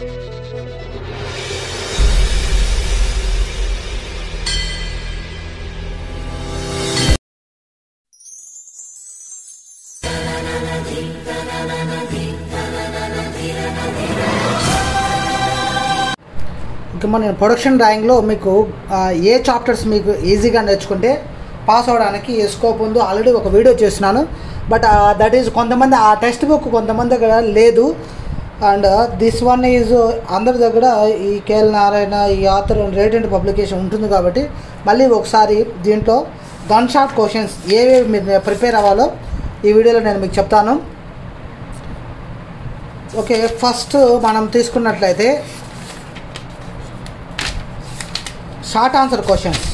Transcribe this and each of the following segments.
ఇంకా మన ప్రొడక్షన్ డ్రాయింగ్లో మీకు ఆ, ఏ చాప్టర్స్ మీకు ఈజీగా నేర్చుకుంటే పాస్ అవ్వడానికి స్కోప్ ఉందో ఆల్రెడీ ఒక వీడియో చేస్తున్నాను బట్ దట్ ఈజ్ కొంతమంది ఆ టెక్స్ట్ బుక్ కొంతమంది దగ్గర లేదు అండ్ దిస్ వన్ ఈజ్ అందరి దగ్గర ఈ కేఎల్ నారాయణ ఈ ఆథర్ రేటెంట్ పబ్లికేషన్ ఉంటుంది కాబట్టి మళ్ళీ ఒకసారి దీంట్లో గన్ షాట్ క్వశ్చన్స్ ఏవేవి మీరు ప్రిపేర్ అవ్వాలో ఈ వీడియోలో నేను మీకు చెప్తాను ఓకే ఫస్ట్ మనం తీసుకున్నట్లయితే షార్ట్ ఆన్సర్ క్వశ్చన్స్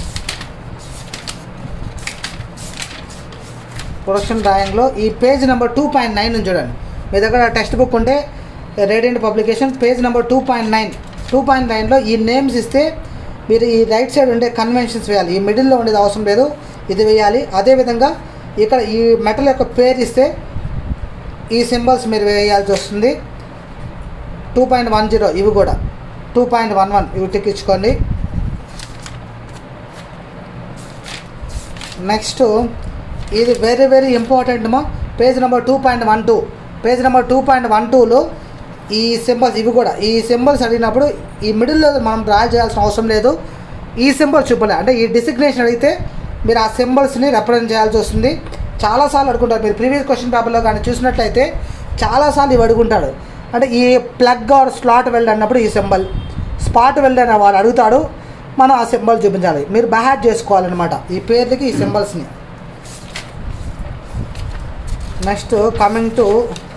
ప్రొడక్షన్ డ్రాయింగ్లో ఈ page number two point nine చూడండి మీ దగ్గర టెక్స్ట్ బుక్ ఉంటే Radiant publication page number two point nine two point నైన్లో ఈ నేమ్స్ ఇస్తే మీరు ఈ రైట్ సైడ్ ఉండే కన్వెన్షన్స్ వేయాలి ఈ మిడిల్లో ఉండేది అవసరం లేదు ఇది వేయాలి అదేవిధంగా ఇక్కడ ఈ మెటల్ యొక్క పేరు ఇస్తే ఈ సింబల్స్ మీరు వేయాల్సి వస్తుంది టూ పాయింట్ వన్ జీరో ఇవి కూడా టూ పాయింట్ వన్ వన్ ఇవి టిక్ ఇచ్చుకోండి నెక్స్ట్ ఇది వెరీ వెరీ ఇంపార్టెంట్ మా page number two point one two page number two point one టూలో ఈ సింబల్స్ ఇవి కూడా ఈ సింబల్స్ అడిగినప్పుడు ఈ మిడిల్లో మనం డ్రా చేయాల్సిన అవసరం లేదు ఈ సింబల్ చూపలే అంటే ఈ డిసిగ్నేషన్ అడిగితే మీరు ఆ సింబల్స్ని రిప్రజెంట్ చేయాల్సి వస్తుంది చాలాసార్లు అడుగుంటారు మీరు ప్రీవియస్ క్వశ్చన్ పేపర్లో కానీ చూసినట్లయితే చాలాసార్లు ఇవి అడుగుంటాడు అంటే ఈ ప్లగ్ ఆర్ స్లాట్ వెల్డ్ అన్నప్పుడు ఈ సింబల్ స్పాట్ వెల్డ్ అనే వాడు అడుగుతాడు మనం ఆ సింబల్ చూపించాలి మీరు బహాట్ చేసుకోవాలన్నమాట ఈ పేర్లకి ఈ సింబల్స్ని next coming to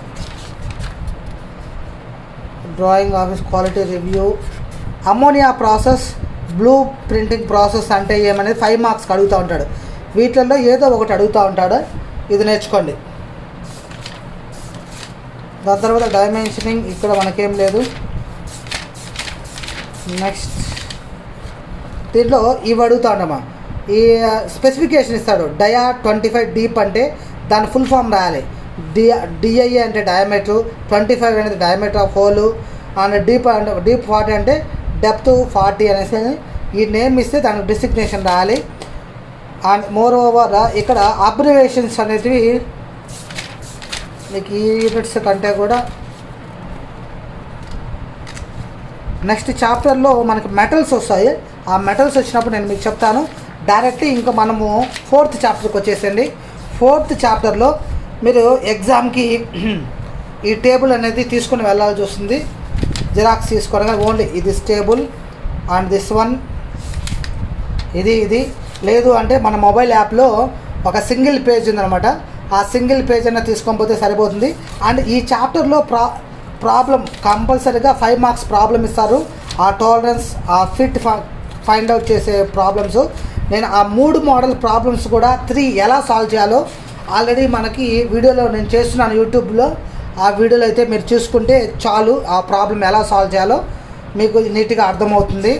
drawing office quality review ammonia process blue printing process అంటే ఏమనేది ఫైవ్ మార్క్స్కి అడుగుతూ ఉంటాడు వీటిల్లో ఏదో ఒకటి అడుగుతూ ఉంటాడు ఇది నేర్చుకోండి దాని తర్వాత డైమెన్షనింగ్ ఇక్కడ మనకేం లేదు నెక్స్ట్ దీంట్లో ఇవి అడుగుతా ఉండమా ఈ స్పెసిఫికేషన్ ఇస్తాడు డయా ట్వంటీ ఫైవ్ డీప్ అంటే దాని ఫుల్ ఫామ్ రాయాలి డి డిఐఏ అంటే డయామీటర్ ట్వంటీ ఫైవ్ అనేది diameter of hole and deep అంటే డీప్ ఫార్టీ అంటే డెప్త్ ఫార్టీ అనేసి ఈ నేమ్ ఇస్తే దానికి డిసిగ్నేషన్ రాయాలి అండ్ మోర్ ఓవర్ ఇక్కడ అబ్రివేషన్స్ అనేటివి మీకు ఈ యూనిట్స్ కంటే కూడా నెక్స్ట్ చాప్టర్లో మనకి మెటల్స్ వస్తాయి ఆ మెటల్స్ వచ్చినప్పుడు నేను మీకు చెప్తాను డైరెక్ట్ ఇంకా మనము ఫోర్త్ చాప్టర్కి వచ్చేసండి ఫోర్త్ చాప్టర్లో మీరు ఎగ్జామ్కి ఈ టేబుల్ అనేది తీసుకుని వెళ్ళాల్సి వస్తుంది జిరాక్స్ తీసుకోవడం ఓన్లీ ఇది టేబుల్ అండ్ దిస్ వన్ ఇది ఇది లేదు అంటే మన మొబైల్ యాప్లో ఒక సింగిల్ పేజ్ ఉందన్నమాట ఆ సింగిల్ పేజ్ అయినా తీసుకొని పోతే సరిపోతుంది అండ్ ఈ చాప్టర్లో ప్రా ప్రాబ్లం కంపల్సరీగా ఫైవ్ మార్క్స్ ప్రాబ్లం ఇస్తారు ఆ టాలరెన్స్ ఆ ఫిట్ ఫైండ్ అవుట్ చేసే ప్రాబ్లమ్స్ నేను ఆ మూడు మోడల్ ప్రాబ్లమ్స్ కూడా త్రీ ఎలా సాల్వ్ చేయాలో ఆల్రెడీ మనకి వీడియోలో నేను చేస్తున్నాను యూట్యూబ్లో ఆ వీడియోలో అయితే మీరు చూసుకుంటే చాలు ఆ ప్రాబ్లం ఎలా సాల్వ్ చేయాలో మీకు నీట్గా అర్థమవుతుంది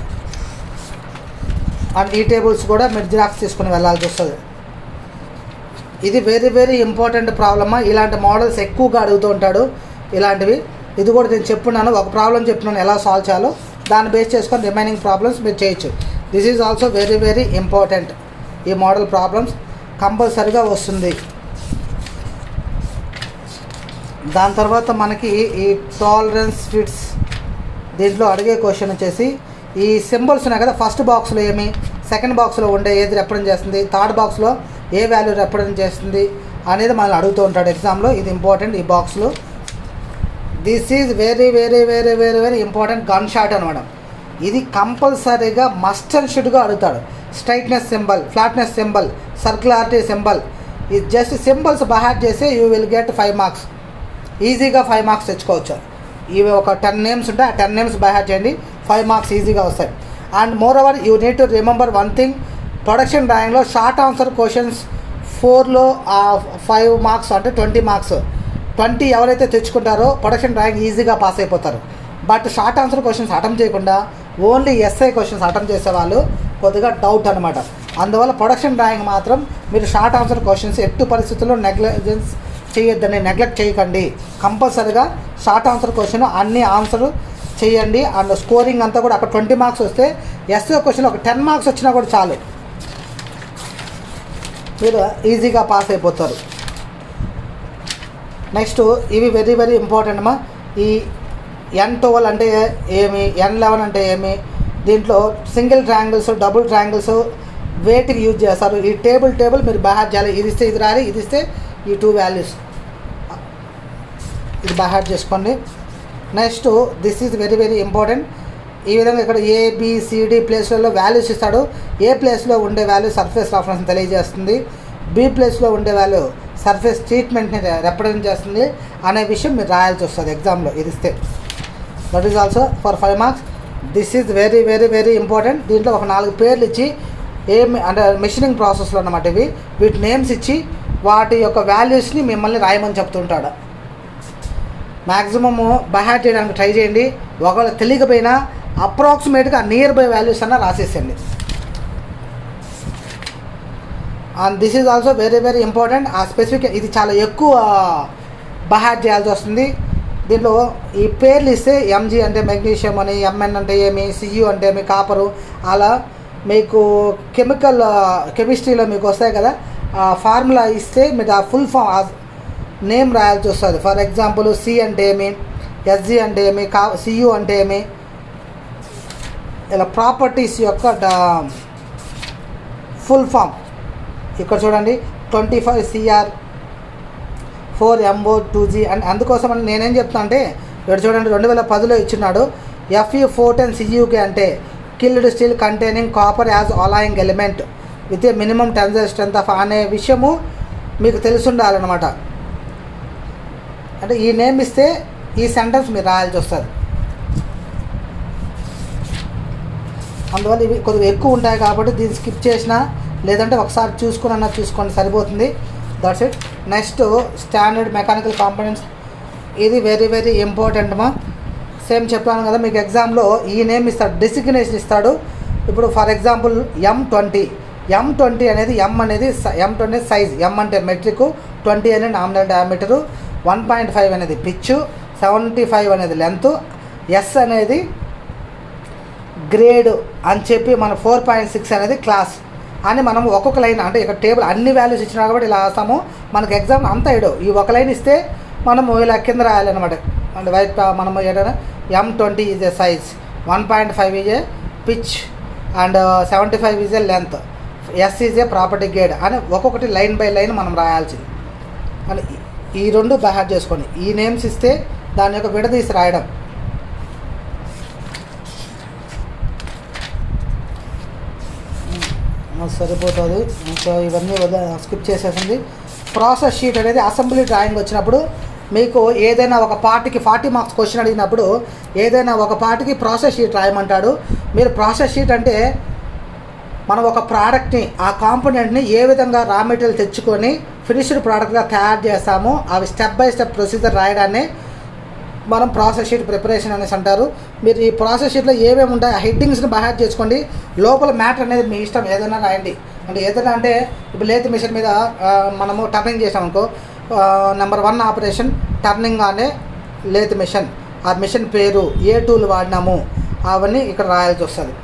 అండ్ ఈ టేబుల్స్ కూడా మీరు జిరాక్స్ తీసుకుని వెళ్ళాల్సి వస్తుంది ఇది వెరీ వెరీ ఇంపార్టెంట్ ప్రాబ్లమా ఇలాంటి మోడల్స్ ఎక్కువగా అడుగుతూ ఉంటాడు ఇలాంటివి ఇది కూడా నేను చెప్పున్నాను ఒక ప్రాబ్లం చెప్తున్నాను ఎలా సాల్వ్ చేయాలో దాన్ని బేస్ చేసుకొని రిమైనింగ్ ప్రాబ్లమ్స్ మీరు చేయొచ్చు this is also very very important ఈ మోడల్ ప్రాబ్లమ్స్ కంపల్సరీగా వస్తుంది దాని తర్వాత మనకి ఈ టాలరెన్స్ ఫిట్స్ దీంట్లో అడిగే క్వశ్చన్ వచ్చేసి ఈ సింబల్స్ ఉన్నాయి కదా ఫస్ట్ బాక్స్లో ఏమి సెకండ్ బాక్స్లో ఉండే ఏది రిప్రజెంట్ చేస్తుంది థర్డ్ బాక్స్లో ఏ వాల్యూ రిప్రజెంట్ చేస్తుంది అనేది మనల్ని అడుగుతూ ఉంటాడు ఎగ్జామ్లో ఇది ఇంపార్టెంట్ ఈ బాక్స్లో this is very very very very very important gun shot అనమాట ఇది కంపల్సరీగా మస్ట్ అండ్ షుడ్గా అడుగుతాడు straightness symbol flatness symbol circularity symbol ఇది జస్ట్ సింబల్స్ బహాట్ చేసి you will get five marks ఈజీగా ఫైవ్ మార్క్స్ తెచ్చుకోవచ్చు ఇవి ఒక టెన్ నేమ్స్ ఉంటే ఆ టెన్ నేమ్స్ బైహార్ట్ చేయండి ఫైవ్ మార్క్స్ ఈజీగా వస్తాయి and more over you need to remember one thing production డ్రాయింగ్లో షార్ట్ ఆన్సర్ క్వశ్చన్స్ ఫోర్లో ఫైవ్ మార్క్స్ అంటే ట్వంటీ మార్క్స్ ట్వంటీ ఎవరైతే తెచ్చుకుంటారో ప్రొడక్షన్ డ్రాయింగ్ ఈజీగా పాస్ అయిపోతారు but short answer questions attempt చేయకుండా ఓన్లీ ఎస్ఐ క్వశ్చన్స్ అటెంప్ట్ చేసే వాళ్ళు కొద్దిగా డౌట్ అనమాట అందువల్ల ప్రొడక్షన్ డ్రాయింగ్ మాత్రం మీరు షార్ట్ ఆన్సర్ క్వశ్చన్స్ ఎట్టి పరిస్థితుల్లో నెగ్లిజెన్స్ చేయొద్దని నెగ్లెక్ట్ చేయకండి కంపల్సరీగా షార్ట్ ఆన్సర్ క్వశ్చన్ అన్ని ఆన్సర్ చేయండి అండ్ స్కోరింగ్ అంతా కూడా అక్కడ ట్వంటీ మార్క్స్ వస్తే ఎస్ఓ క్వశ్చన్ ఒక టెన్ మార్క్స్ వచ్చినా కూడా చాలు మీరు ఈజీగా పాస్ అయిపోతారు నెక్స్ట్ ఇవి వెరీ వెరీ ఇంపార్టెంట్ అమ్మా ఈ ఎన్ ట్వెల్వ్ అంటే ఏమి ఎన్ లెవెన్ అంటే ఏమి దీంట్లో సింగిల్ ట్రయాంగిల్స్ డబుల్ ట్రయాంగిల్స్ వేటికి యూజ్ చేస్తారు ఈ టేబుల్ టేబుల్ మీరు బాగా చేయాలి ఇది ఇస్తే ఇది రాలి ఇది ఇస్తే ఈ టూ వాల్యూస్ ఇది బాగా చేసుకోండి next this is very very important ఈ విధంగా ఇక్కడ ఏబిసిడి ప్లేస్లలో వాల్యూస్ ఇస్తాడు ఏ ప్లేస్లో ఉండే వాల్యూ సర్ఫేస్ రెఫరెన్స్ తెలియజేస్తుంది బి ప్లేస్లో ఉండే వాల్యూ సర్ఫేస్ ట్రీట్మెంట్ని రిప్రజెంట్ చేస్తుంది అనే విషయం మీరు రాయాల్సి వస్తుంది ఎగ్జామ్లో ఇది ఇస్తే that is also for five marks this is very very very important దీంట్లో ఒక నాలుగు పేర్లు ఇచ్చి ఏమి అంటే మెషినింగ్ ప్రాసెస్లో అన్నమాట ఇవి వీటి నేమ్స్ ఇచ్చి వాటి యొక్క వాల్యూస్ని మిమ్మల్ని రాయమని చెప్తుంటాడు మ్యాక్సిమము బైహార్ట్ చేయడానికి ట్రై చేయండి ఒకవేళ తెలియకపోయినా అప్రాక్సిమేట్గా నియర్ బై వాల్యూస్ అన్న రాసేసండి and this is also very very important ఆ స్పెసిఫిక్ ఇది చాలా ఎక్కువ బహాట్ చేయాల్సి వస్తుంది దీంట్లో ఈ పేర్లు ఇస్తే ఎంజీ అంటే మెగ్నీషియం అని ఎంఎన్ అంటే ఏమి సియు అంటే ఏమి కాపరు అలా మీకు కెమికల్ కెమిస్ట్రీలో మీకు వస్తాయి కదా ఆ ఫార్ములా ఇస్తే మీరు ఆ ఫుల్ ఫామ్ నేమ్ రాయాల్సి వస్తుంది ఫర్ ఎగ్జాంపుల్ సి అంటే ఏమి ఎస్జి అంటే ఏమి కా సియు అంటే ఏమి ఇలా ప్రాపర్టీస్ యొక్క ఫుల్ ఫామ్ ఇక్కడ చూడండి twenty five CR four MO two G and అందుకోసం నేనేం చెప్తున్నా అంటే ఇక్కడ చూడండి రెండు వేల పదిలో ఇచ్చినాడు ఎఫ్ఈ ఫోర్ టెన్ సియూకే అంటే killed steel containing copper as alloying element with a minimum tensile strength of అనే విషయము మీకు తెలిసి ఉండాలన్నమాట అంటే ఈ నేమ్ ఇస్తే ఈ సెంటెన్స్ మీరు రాయాల్సి వస్తుంది అందువల్ల ఇవి కొద్దిగా ఎక్కువ ఉంటాయి కాబట్టి దీన్ని స్కిప్ చేసినా లేదంటే ఒకసారి చూసుకుని అన్న చూసుకోండి సరిపోతుంది that's it next standard mechanical components ఇది వెరీ వెరీ ఇంపార్టెంట్ మా సేమ్ చెప్పాను కదా మీకు ఎగ్జామ్లో ఈ నేమ్ ఇస్తాడు డెసిగ్నేషన్ ఇస్తాడు ఇప్పుడు for example M twenty M twenty అనేది ఎం అనేది ఎం ట్వంటీ సైజ్ ఎం అంటే మెట్రిక్ ట్వంటీ అనేది nominal diameter one point five అనేది పిచ్చు సెవెంటీ ఫైవ్ అనేది లెంత్ ఎస్ అనేది గ్రేడ్ అని చెప్పి మన ఫోర్ పాయింట్ సిక్స్ అనేది క్లాస్ అని మనం ఒక్కొక్క లైన్ అంటే ఇక్కడ టేబుల్ అన్ని వాల్యూస్ ఇచ్చినా కాబట్టి ఇలా రాస్తాము మనకి ఎగ్జామ్ అంతా ఇడు ఈ ఒక లైన్ ఇస్తే మనము ఇలా కింద రాయాలన్నమాట అంటే వైట్ మనము ఏదైనా M twenty is a size one point five is a pitch and seventy five is a length S is a property grade అని ఒక్కొక్కటి లైన్ బై లైన్ మనం రాయాల్సింది అని ఈ రెండు బైహార్ట్ చేసుకోండి ఈ నేమ్స్ ఇస్తే దాని యొక్క విడదీసి రాయడం సరిపోతుంది ఇంకా ఇవన్నీ వద స్కిప్ చేసేసింది ప్రాసెస్ షీట్ అనేది అసెంబ్లీ డ్రాయింగ్ వచ్చినప్పుడు మీకు ఏదైనా ఒక పార్టీకి ఫార్టీ మార్క్స్ క్వశ్చన్ అడిగినప్పుడు ఏదైనా ఒక పార్టీకి ప్రాసెస్ షీట్ రాయమంటాడు మీరు ప్రాసెస్ షీట్ అంటే మనం ఒక ప్రోడక్ట్ని ఆ కాంపోనెంట్ని ఏ విధంగా రా మెటీరియల్ తెచ్చుకొని ఫినిష్డ్ ప్రోడక్ట్గా తయారు చేస్తామో అవి స్టెప్ బై స్టెప్ ప్రొసీజర్ రాయడాన్ని మనం ప్రాసెస్ షీట్ ప్రిపరేషన్ అనేసి అంటారు మీరు ఈ ప్రాసెస్ షీట్లో ఏమేమి ఉంటాయి ఆ హెడ్డింగ్స్ని బహాట్ చేసుకోండి లోపల మ్యాటర్ అనేది మీ ఇష్టం ఏదైనా రాయండి అంటే ఏదైనా అంటే ఇప్పుడు లేత్ మిషన్ మీద ఆ, మనము టర్నింగ్ చేసామనుకో నెంబర్ వన్ ఆపరేషన్ టర్నింగ్ అనే లేత్ మిషన్ ఆ మిషన్ పేరు ఏ టూల్ వాడినాము అవన్నీ ఇక్కడ రాయాల్సి వస్తుంది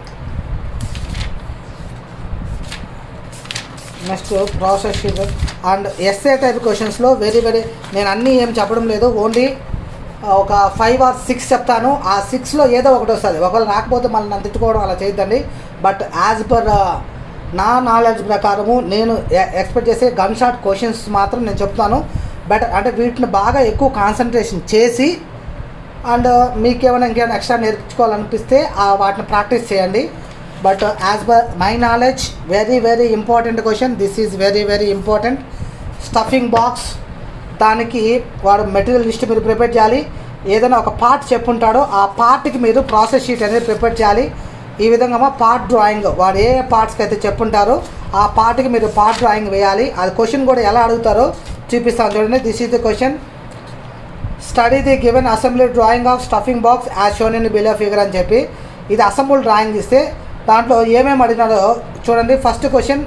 next process sheet and SA type క్వశ్చన్స్లో వెరీ వెరీ నేను అన్నీ ఏం చెప్పడం లేదు ఓన్లీ ఒక ఫైవ్ ఆర్ సిక్స్ చెప్తాను ఆ సిక్స్లో ఏదో ఒకటి వస్తుంది ఒకవేళ రాకపోతే మళ్ళీ నన్ను తిట్టుకోవడం అలా చేయొద్దండి బట్ యాజ్ పర్ నా నాలెడ్జ్ ప్రకారము నేను ఎక్స్పెక్ట్ చేసే గన్ షాట్ క్వశ్చన్స్ మాత్రం నేను చెప్తాను బట్ అంటే వీటిని బాగా ఎక్కువ కాన్సన్ట్రేషన్ చేసి అండ్ మీకు ఏమైనా ఇంకేమైనా ఎక్స్ట్రా నేర్చుకోవాలనిపిస్తే ఆ వాటిని ప్రాక్టీస్ చేయండి but as per my knowledge very very important question this is very very important stuffing box దానికి వాడు మెటీరియల్ లిస్ట్ మీరు ప్రిపేర్ చేయాలి ఏదైనా ఒక పార్ట్ చెప్పుంటాడో ఆ పార్ట్కి మీరు ప్రాసెస్ షీట్ అనేది ప్రిపేర్ చేయాలి ఈ విధంగా పార్ట్ డ్రాయింగ్ వాడు ఏ ఏ పార్ట్స్కి అయితే చెప్పుంటారో ఆ పార్ట్కి మీరు పార్ట్ డ్రాయింగ్ వేయాలి అది క్వశ్చన్ కూడా ఎలా అడుగుతారో చూపిస్తాను చూడండి this is the question study the given assembly drawing of stuffing box as shown in below figure అని చెప్పి ఇది అసెంబ్లీ డ్రాయింగ్ ఇస్తే దాంట్లో ఏమేమి అడిగినారో చూడండి first question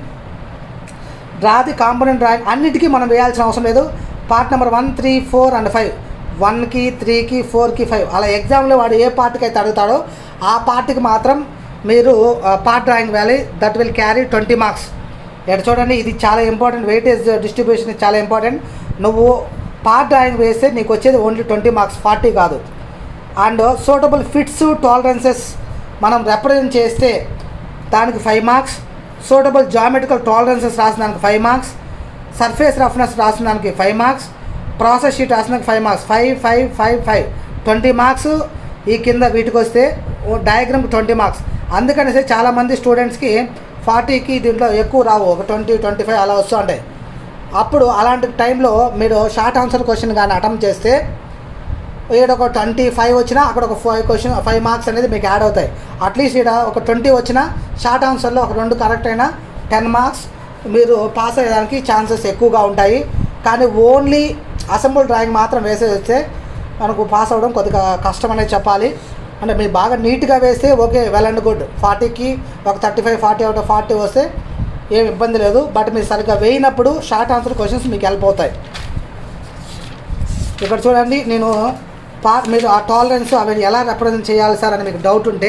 draw the component drawing అన్నిటికీ మనం వేయాల్సిన అవసరం లేదు part number one three four and five వన్కి త్రీకి ఫోర్కి ఫైవ్ అలా ఎగ్జామ్లో వాడు ఏ పార్ట్కి అయితే అడుగుతాడో ఆ పార్ట్కి మాత్రం మీరు పార్ట్ డ్రాయింగ్ వేయాలి that will carry twenty marks ఇక్కడ చూడండి ఇది చాలా ఇంపార్టెంట్ వెయిటేజ్ డిస్ట్రిబ్యూషన్ చాలా ఇంపార్టెంట్ నువ్వు పార్ట్ డ్రాయింగ్ వేస్తే నీకు వచ్చేది ఓన్లీ ట్వంటీ మార్క్స్ ఫార్టీ కాదు అండ్ సూటబుల్ ఫిట్స్ టాలరెన్సెస్ మనం రిప్రజెంట్ చేస్తే దానికి five marks suitable geometrical tolerances రాసిన దానికి ఫైవ్ మార్క్స్ సర్ఫేస్ రఫ్నెస్ రాసిన దానికి ఫైవ్ మార్క్స్ ప్రాసెస్ షీట్ రాసిన దానికి five marks five five five five twenty marks ఈ కింద వీటికి వస్తే డయాగ్రామ్కి ట్వంటీ మార్క్స్ అందుకనేసి చాలామంది స్టూడెంట్స్కి ఫార్టీకి దీంట్లో ఎక్కువ రావు ఒక ట్వంటీ ట్వంటీ ఫైవ్ అలా వస్తూ ఉంటాయి అప్పుడు అలాంటి టైంలో మీరు షార్ట్ ఆన్సర్ క్వశ్చన్ కానీ అటెంప్ట్ చేస్తే ఈడ ఒక ట్వంటీ ఫైవ్ వచ్చినా అక్కడ ఒక ఫైవ్ క్వశ్చన్ ఫైవ్ మార్క్స్ అనేది మీకు యాడ్ అవుతాయి అట్లీస్ట్ ఈడ ఒక ట్వంటీ వచ్చినా షార్ట్ ఆన్సర్లో ఒక రెండు కరెక్ట్ అయినా టెన్ మార్క్స్ మీరు పాస్ అయ్యేదానికి ఛాన్సెస్ ఎక్కువగా ఉంటాయి కానీ ఓన్లీ అసెంబుల్ డ్రాయింగ్ మాత్రం వేసేసి వస్తే మనకు పాస్ అవ్వడం కొద్దిగా కష్టం అనేది చెప్పాలి అంటే మీరు బాగా నీట్గా వేస్తే ఓకే వెల్ అండ్ గుడ్ ఫార్టీకి ఒక thirty five forty out forty వస్తే ఏం ఇబ్బంది లేదు బట్ మీరు సరిగ్గా వేయినప్పుడు షార్ట్ ఆన్సర్ క్వశ్చన్స్ మీకు హెల్ప్ అవుతాయి ఇక్కడ చూడండి నేను పా మీరు ఆ టాలరెన్స్ అవి ఎలా రిప్రజెంట్ చేయాలి సార్ అని మీకు డౌట్ ఉంటే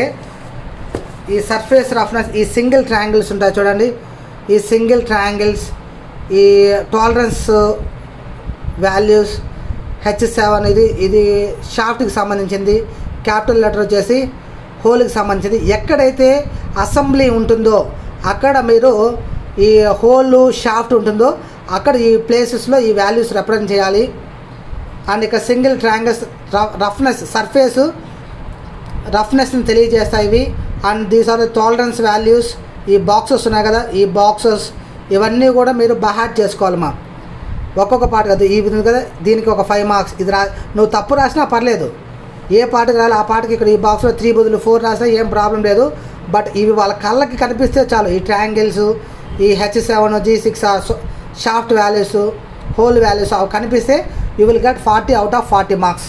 ఈ సర్ఫేస్ రఫ్నెస్ ఈ సింగిల్ ట్రయాంగిల్స్ ఉంటాయి చూడండి ఈ సింగిల్ ట్రయాంగిల్స్ ఈ టాలరెన్స్ వాల్యూస్ హెచ్ సెవెన్ ఇది ఇది షాఫ్ట్కి సంబంధించింది క్యాపిటల్ లెటర్ వచ్చేసి హోల్కి సంబంధించింది ఎక్కడైతే అసెంబ్లీ ఉంటుందో అక్కడ మీరు ఈ హోల్ షాఫ్ట్ ఉంటుందో అక్కడ ఈ ప్లేసెస్లో ఈ వాల్యూస్ రిప్రజెంట్ చేయాలి అండ్ ఇక సింగిల్ ట్రయాంగిల్స్ రఫ్నెస్ సర్ఫేస్ రఫ్నెస్ని తెలియజేస్తాయి ఇవి and these are tolerance values ఈ బాక్సెస్ ఉన్నాయి కదా ఈ బాక్సెస్ ఇవన్నీ కూడా మీరు బహాట్ చేసుకోవాలి మా ఒక్కొక్క పాట కదా ఈ విధంగా కదా దీనికి ఒక ఫైవ్ మార్క్స్ ఇది రా నువ్వు తప్పు రాసినా పర్లేదు ఏ పాటకి రాయాలి ఆ పాటకి ఇక్కడ ఈ బాక్స్లో త్రీ బదులు ఫోర్ రాసినా ఏం ప్రాబ్లం లేదు బట్ ఇవి వాళ్ళ కళ్ళకి కనిపిస్తే చాలు ఈ ట్రయాంగిల్స్ ఈ H seven G six shaft values hole values అవి కనిపిస్తే you will get forty out of forty marks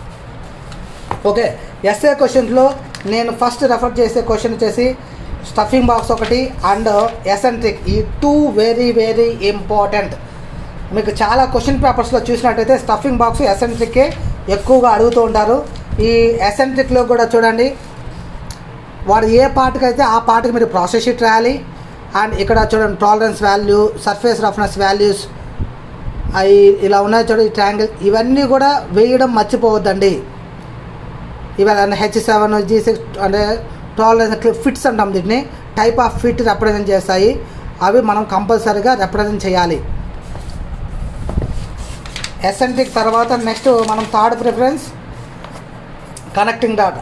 okay SA క్వశ్చన్స్లో నేను ఫస్ట్ రెఫర్ చేసే క్వశ్చన్ వచ్చేసి స్టఫింగ్ బాక్స్ ఒకటి అండ్ ఎసెంట్రిక్ ఈ టూ వెరీ వెరీ ఇంపార్టెంట్ మీకు చాలా క్వశ్చన్ పేపర్స్లో చూసినట్టయితే స్టఫింగ్ బాక్స్ ఎసెంట్రిక్కే ఎక్కువగా అడుగుతూ ఉంటారు ఈ ఎసెంట్రిక్లో కూడా చూడండి వాడు ఏ పార్ట్కి అయితే ఆ పార్ట్కి మీరు ప్రాసెస్ షీట్ రాయాలి అండ్ ఇక్కడ చూడండి tolerance value surface roughness values అవి ఇలా ఉన్నాయి చూడండి ఈ ట్రయాంగిల్ ఇవన్నీ కూడా వేయడం మర్చిపోవద్దండి ఇవాళ హెచ్ సెవెన్ జీ సిక్స్ అంటే టాలరెన్స్ ఫిట్స్ అంటాం దీన్ని టైప్ ఆఫ్ ఫిట్ రిప్రజెంట్ చేస్తాయి అవి మనం కంపల్సరీగా రిప్రజెంట్ చేయాలి ఎసెంట్రిక్ తర్వాత నెక్స్ట్ మనం థర్డ్ ప్రిఫరెన్స్ కనెక్టింగ్ డాట్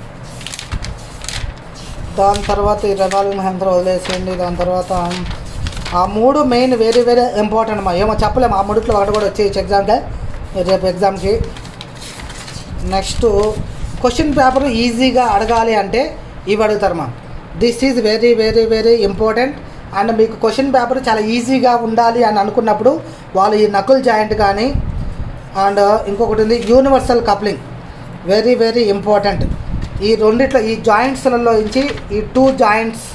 దాని తర్వాత ఈ రెవాల్వింగ్ హ్యాండర్ వదిలేసేయండి దాని తర్వాత ఆ మూడు మెయిన్ వెరీ వెరీ ఇంపార్టెంట్ మా ఏమో చెప్పలేము ఆ మూడిట్లో ఒకటి కూడా వచ్చేయచ్చు ఎగ్జామ్కి రేపు ఎగ్జామ్కి నెక్స్ట్ క్వశ్చన్ పేపర్ ఈజీగా అడగాలి అంటే ఇవి అడుగుతారు మా this is very very very important and మీకు క్వశ్చన్ పేపర్ చాలా ఈజీగా ఉండాలి అని అనుకున్నప్పుడు వాళ్ళు ఈ నకుల్ జాయింట్ కానీ అండ్ ఇంకొకటి ఉంది universal coupling very very important ఈ రెండిట్లో ఈ జాయింట్స్లలో నుంచి ఈ టూ జాయింట్స్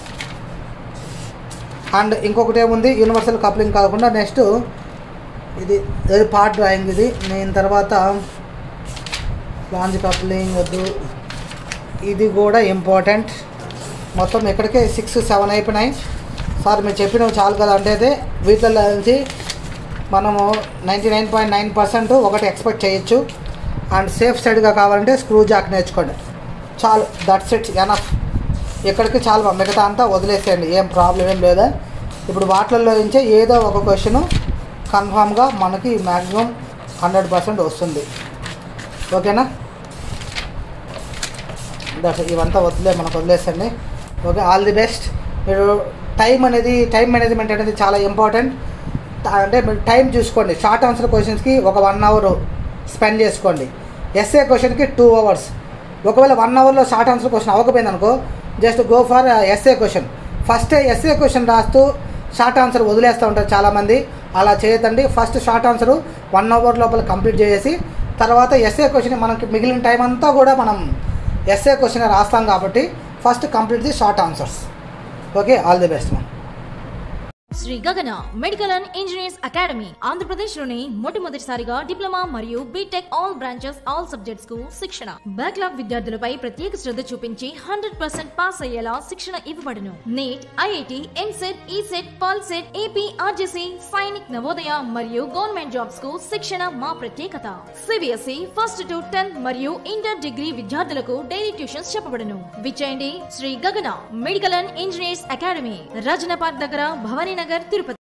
అండ్ ఇంకొకటి ఏముంది యూనివర్సల్ కప్లింగ్ కాకుండా నెక్స్ట్ ఇది ఇది పార్ట్ డ్రాయింగ్ ఇది నేను తర్వాత లాంజ్ కప్లింగ్ వద్దు ఇది కూడా ఇంపార్టెంట్ మొత్తం ఇక్కడికే సిక్స్ సెవెన్ అయిపోయినాయి సార్ మీరు చెప్పినవి చాలు కదా అంటే అయితే వీటిల్లో నుంచి మనము ninety nine point nine percent ఒకటి ఎక్స్పెక్ట్ చేయొచ్చు అండ్ సేఫ్ సైడ్గా కావాలంటే స్క్రూ జాక్ నేర్చుకోండి చాలు దట్స్ ఇట్ ఎనఫ్ ఇక్కడికి చాలు మిగతా అంతా వదిలేసేయండి ఏం ప్రాబ్లం ఏం లేదా ఇప్పుడు వాటిల్లో నుంచే ఏదో ఒక క్వశ్చన్ కన్ఫామ్గా మనకి మ్యాక్సిమం హండ్రెడ్ పర్సెంట్ వస్తుంది ఓకేనా దట్ ఇవంతా వదిలే మనకు వదిలేసండి ఓకే ఆల్ ది బెస్ట్ మీరు టైం అనేది టైం మేనేజ్మెంట్ అనేది చాలా ఇంపార్టెంట్ అంటే మీరు టైం చూసుకోండి షార్ట్ ఆన్సర్ క్వశ్చన్స్కి ఒక వన్ అవర్ స్పెండ్ చేసుకోండి ఎస్ఏ క్వశ్చన్కి టూ అవర్స్ ఒకవేళ వన్ అవర్లో షార్ట్ ఆన్సర్ క్వశ్చన్ అవ్వకపోయింది అనుకో just go for SA question first SA question రాస్తూ షార్ట్ ఆన్సర్ వదిలేస్తూ ఉంటారు చాలామంది అలా చేయొద్దండి first short answer one hour లోపల కంప్లీట్ చేసి తర్వాత ఎస్ఏ క్వశ్చన్ మనకి మిగిలిన టైం అంతా కూడా మనం ఎస్ఏ క్వశ్చన్ రాస్తాం కాబట్టి first complete the short answers okay all the best ma'am Shri Gagana medical and engineers academy Andhra Pradesh లోని మొట్టమొదటిసారిగా డిప్లొమా మరియు BTech all branches all subjects కు శిక్షణ బ్యాక్లాగ్ విద్యార్థులపై ప్రత్యేక శ్రద్ధ చూపించి హండ్రెడ్ పర్సెంట్ పాస్ అయ్యేలా శిక్షణ ఇవ్వబడును నీట్ ఐఐటి ఎంసెట్ ఈసెట్ పల్సెట్ ఏపీ ఆర్జేసీ సైనిక్ నవోదయ మరియు గవర్నమెంట్ జాబ్స్ కు శిక్షణ మా ప్రత్యేకత సిబిఎస్ఈ ఫస్ట్ టు టెన్త్ మరియు ఇంటర్ డిగ్రీ విద్యార్థులకు డైలీ ట్యూషన్స్ చెప్పబడును విచ్చేయండి Shri Gagana medical and engineers academy Rajana park దగ్గర భవానీ నగర్ తిరుపతి